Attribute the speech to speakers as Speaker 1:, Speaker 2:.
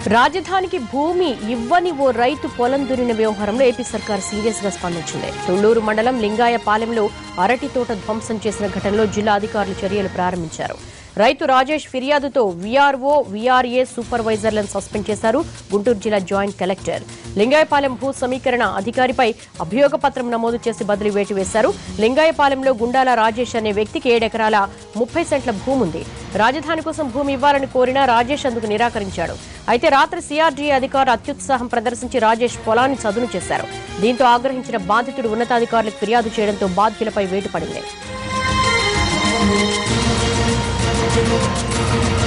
Speaker 1: రాజధానికి భూమి ఇవ్వని ఓ రైతు పొలం దున్నిన వ్యవహారంలో ఏపీ సర్కార్ సీరియస్ గా స్పందించింది తుళ్లూరు మండలం లింగాయపాలెంలో అరటి తోట ధ్వంసం చేసిన ఘటనలో జిల్లా అధికారులు చర్యలు ప్రారంభించారు రైతు రాజేష్ ఫిర్యాదుతో వీఆర్ఓ వీఆర్ఏ సూపర్వైజర్లను సస్పెండ్ చేశారు గుంటూరు జిల్లా జాయింట్ కలెక్టర్ లింగాయపాలెం భూ సమీకరణ అధికారిపై అభియోగ పత్రం నమోదు చేసి బదిలీ వేటు వేశారు లింగాయపాలెంలో గుండాల రాజేష్ అనే వ్యక్తికి ఏడెకరాల ముప్పై సెంట్ల భూమి ఉంది రాజధాని కోసం భూమి ఇవ్వాలని కోరినా రాజేష్ అందుకు నిరాకరించాడు అయితే రాత్రి సిఆర్డీఏ అధికారులు అత్యుత్సాహం ప్రదర్శించి రాజేష్ పొలాన్ని చదును చేశారు దీంతో ఆగ్రహించిన బాధితుడు ఉన్నతాధికారులకు ఫిర్యాదు చేయడంతో బాధ్యులపై వేటు పడింది